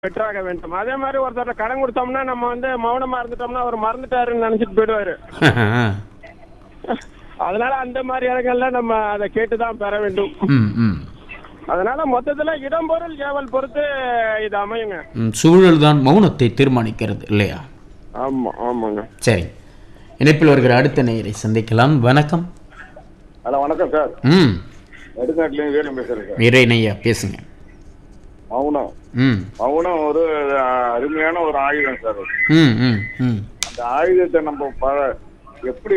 பெற்றாக வேண்டும் அதே மாதிரி ஒருத்தர் கடன் கொடுத்தோம்னா நம்ம வந்து மௌனமா இருந்துட்டோம்னா அவர் மறந்துட்டாருன்னு நினைச்சிட்டு போயிடுவாரு அதனால அந்த மாதிரி இடங்கள்ல நம்ம அதை கேட்டுதான் பெற வேண்டும் ம் ம் அதனால மொத்தத்துல இடம் பொருள் ஏவல் பொறுத்து இது அமையுங்க ம், சூழல் தான் மௌனத்தை தீர்மானிக்கிறது இல்லையா ஆமா ஆமாங்க சரி இணைப்பில் வருகிற அடுத்த நேயரை சந்திக்கலாம் வணக்கம் ஹலோ வணக்கம் சார் ம் நெடுங்காட்டிலேருந்து வேணும் பேசுறேன் சார் இறைனையா பேசுங்க மௌனம் ம் மௌனம் ஒரு அஹ், அருமையான ஒரு ஆயுதம் சார் அது. ம் ம் ம் அந்த ஆயுதத்தை நம்ம ப எப்படி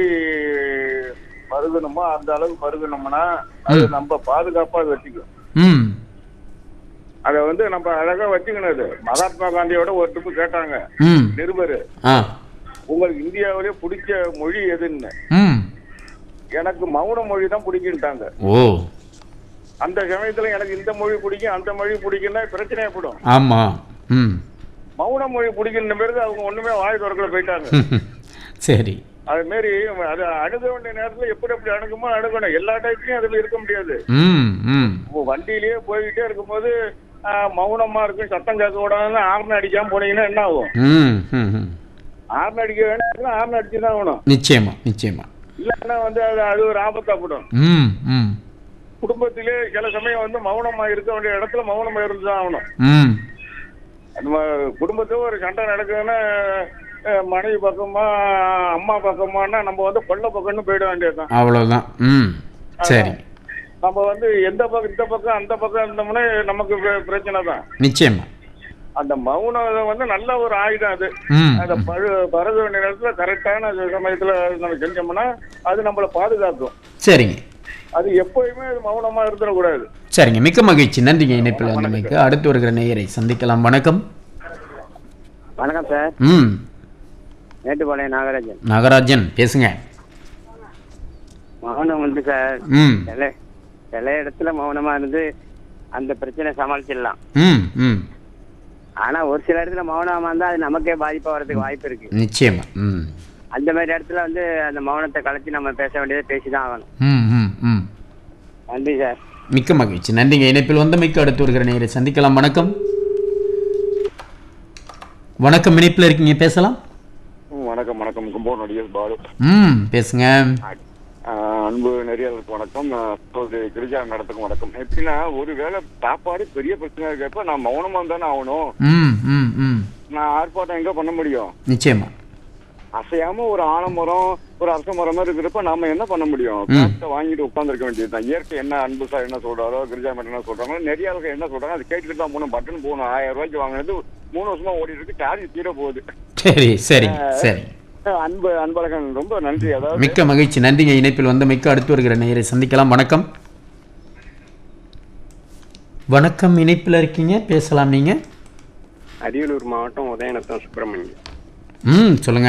பருகணுமோ அந்த அளவுக்கு பருகணும்னா அது நம்ம பாதுகாப்பா வச்சுக்கணும் ம் அதை வந்து நம்ம அழகா வச்சுக்கணும் அது மகாத்மா காந்தியோட ஒரு ட்ரிப்பு கேட்டாங்க ம் நிருபர் ஆ உங்களுக்கு இந்தியாவிலே பிடிச்ச மொழி எதுன்னு ம் எனக்கு மௌன மொழி தான் பிடிக்குன்ட்டாங்க ஓ அந்த சமயத்துல எனக்கு இந்த மொழி பிடிக்கும் அந்த மொழி பிடிக்கும்னா பிரச்சனை ஏற்படும் ஆமாம் ம் மௌன மொழி பிடிக்கின்ற பிறகு அவங்க ஒண்ணுமே வாய் திறக்கல போயிட்டாங்க சரி அது மாரி அது அணுக வேண்டிய நேரத்துல எப்படி எப்படி அணுகுமோ அணுகணும் எல்லா டைப்லயும் அதுல இருக்க முடியாது ம் ம் இப்போ வண்டியிலேயே போய்கிட்டே இருக்கும்போது ஆஹ், மௌனமா இருக்கும் சத்தம் கேட்க கூடாதுன்னு ஆர்ன் அடிக்காம போனீங்கன்னா என்ன ஆகும் ம் ம் ம் ஆர்ன் அடிக்க வேண்டிய ஆர்ன் அடிச்சு தான் ஆகணும் நிச்சயமா நிச்சயமா இல்லைன்னா வந்து அது அது ஒரு ஆபத்தாப்படும் ம் ம் குடும்பத்திலே சில சமயம் வந்து மௌனமா இருக்க வேண்டிய இடத்துல மௌனமா இருந்து தான் ஆகணும் ம் நம்ம குடும்பத்துல ஒரு சண்டை நடக்குதுன்னா அஹ், மனைவி பக்கமா அம்மா பக்கமானா நம்ம வந்து கொள்ள பக்கம்னு போயிட வேண்டியதுதான் அவ்வளோதான் ம் சரி நம்ம வந்து எந்த பக்கம் இந்த பக்கம் அந்த பக்கம் இருந்தோம்னா நமக்கு பிர- பிரச்சனை தான் நிச்சயமா அந்த மௌனம் வந்து நல்ல ஒரு ஆயுதம் அது ம் அந்த பழு பரத வேண்டிய நேரத்துல கரெக்டான சமயத்துல நம்ம செஞ்சோம்னா அது நம்மளை பாதுகாக்கும் சரிங்க அது எப்பயுமே அது மௌனமா இருந்துடக்கூடாது சரிங்க மிக்க மகிழ்ச்சி நன்றிங்க இணைப்பில் வந்தமைக்கு அடுத்து வருகிற நேயரை சந்திக்கலாம் வணக்கம் வணக்கம் சார் ம் மேட்டுப்பாளையம் நாகராஜன் நாகராஜன் பேசுங்க மௌனம் வந்து சார் ம் சில சில இடத்துல மௌனமா இருந்து அந்த பிரச்சனை சமாளிச்சிடலாம் ம் ம் ஆனா ஒரு சில இடத்துல மௌனமா இருந்தா அது நமக்கே பாதிப்பா வர்றதுக்கு வாய்ப்பு இருக்கு நிச்சயமா ம் அந்த மாதிரி இடத்துல வந்து அந்த மௌனத்தை கலைச்சு நம்ம பேச வேண்டியதை பேசிதான் ஆகணும் ம் ம் ம் நன்றி சார் மிக்க மகிழ்ச்சி நன்றிங்க இணைப்பில் வந்தமைக்கு அடுத்து வருகிற நேயரை சந்திக்கலாம் வணக்கம் வணக்கம் இணைப்பில் இருக்கீங்க பேசலாம் ம், வணக்கம் வணக்கம் கும்போன் நடிகர் பாலு ம் பேசுங்க ஆஹ், அன்பு நெறியாளருக்கு வணக்கம் ஆஹ், இப்போது கிரிஜா நடத்துக்கும் வணக்கம் எப்படின்னா ஒரு வேளை சாப்பாடு பெரிய பிரச்சனை இருக்கப்ப நான் மௌனமா தானே ஆகணும் ம் ம் ம் நான் ஆர்ப்பாட்டம் எங்க பண்ண முடியும் நிச்சயமா அசையாம ஒரு ஆலமரம் ஒரு அரச மரம் மாதிரி இருக்கிறப்ப நாம என்ன பண்ண முடியும் காசை வாங்கிட்டு உட்காந்துருக்க வேண்டியதுதான் இயற்கை என்ன அன்பு சார் என்ன சொல்றாரோ கிரிஜா மேடம் என்ன சொல்றாங்களோ நிறைய ஆளுங்க என்ன சொல்றாங்க அது கேட்டுட்டு தான் போகணும் பட்டன் போகணும் ஆயிரம் ரூபாய்க்கு வாங்கினது மூணு வருஷமா ஓடி இருக்கு சார்ஜ் தீர போகுது சரி சரி சரி அன்பு அன்பழகன் ரொம்ப நன்றி அதாவது மிக்க மகிழ்ச்சி நன்றிங்க இணைப்பில் வந்தமைக்கு அடுத்து வருகிற நேயரை சந்திக்கலாம் வணக்கம் வணக்கம் இணைப்பில் இருக்கீங்க பேசலாம் நீங்க அரியலூர் மாவட்டம் உதயநத்தம் சுப்பிரமணியம் ம் சொல்லுங்க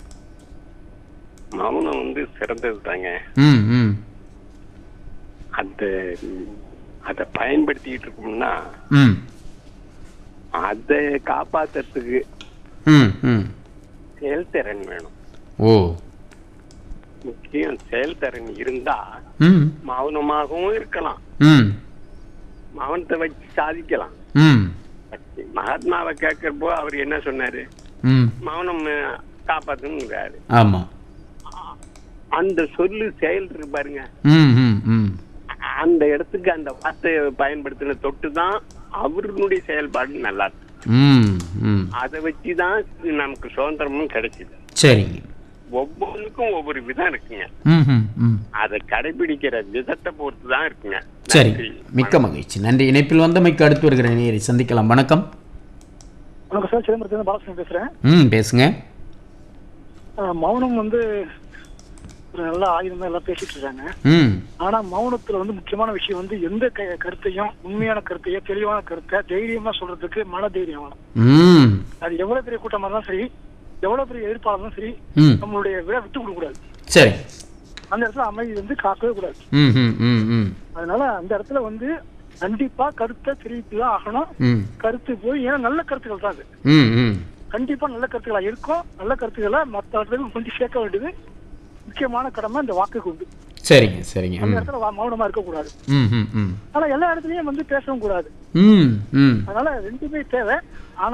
மௌனம் வந்து சிறந்தது தாங்க ம் ம் அந்த அதை பயன்படுத்திக்கிட்டு இருக்கோம்னா ம் அதை காப்பாத்துறதுக்கு ம் ம் செயல்திறன் வேணும் ஓ முக்கியம் செயல்திறன் இருந்தா ம் மௌனமாகவும் இருக்கலாம் ம் மௌனத்தை வச்சு சாதிக்கலாம் ம் மகாத்மாவை கேட்கிறப்போ அவர் என்ன சொன்னாரு ம் மௌனம் அஹ், காப்பாத்துங்கிறாரு ஆமாம் அந்த சொல்லு செயல் இருக்கு பாருங்க ம் ம் ம் அந்த இடத்துக்கு அந்த வார்த்தையை பயன்படுத்தின தொட்டு தான் அவருடைய செயல்பாடு நல்லா இருக்கு ம் ம் அதை வச்சுதான் நமக்கு சுதந்திரமும் கிடைச்சது சரிங்க ஒவ்வொன்றுக்கும் ஒவ்வொரு விதம் இருக்குங்க ம் ம் ம் அதை கடைபிடிக்கிற விதத்தை பொறுத்து தான் இருக்குங்க சரி நன்றி. மிக்க மகிழ்ச்சி நன்றி இணைப்பில் வந்தமைக்கு அடுத்து வருகிற நேயரை சந்திக்கலாம் வணக்கம் வணக்கம் சார் சிதம்பரத்துலேருந்து பாலகிருஷ்ணன் பேசுகிறேன் ம் பேசுங்க மௌனம் வந்து ஒரு நல்ல ஆயுதம் தான் எல்லாம் பேசிட்டு இருக்காங்க ம் ஆனா மௌனத்துல வந்து முக்கியமான விஷயம் வந்து எந்த க- கருத்தையும் உண்மையான கருத்தையும் தெளிவான கருத்தை தைரியமா சொல்றதுக்கு மன தைரியம் வேணும் ம் அது எவ்வளவு பெரிய கூட்டமா இருந்தாலும் சரி எவ்வளவு பெரிய எதிர்ப்பாளர் இருந்தாலும் சரி ம் நம்மளுடைய விட விட்டு கொடுக்க கூடாது சரி அந்த இடத்துல அமைதி வந்து காக்கவே கூடாது ம் ம் ம் ம் அதனால அந்த இடத்துல வந்து கண்டிப்பா கருத்தை தெரிவித்து தான் ஆகணும் ம் கருத்து போய் ஏன்னா நல்ல கருத்துக்கள் தான் அது ம் ம் கண்டிப்பா நல்ல கருத்துக்களா இருக்கும் நல்ல கருத்துக்களை மற்ற இடத்துக்கு கொண்டு சேர்க்க வேண்டியது முக்கியமான கடமை இந்த வாக்குக்கு உண்டு சரிங்க சரிங்க அந்த ம் இடத்துல வா- மௌனமா இருக்கக்கூடாது ம் ம் ம் ஆனா எல்லா இடத்துலயும் வந்து பேசவும் கூடாது ம் ம் அதனால ரெண்டுமே தேவை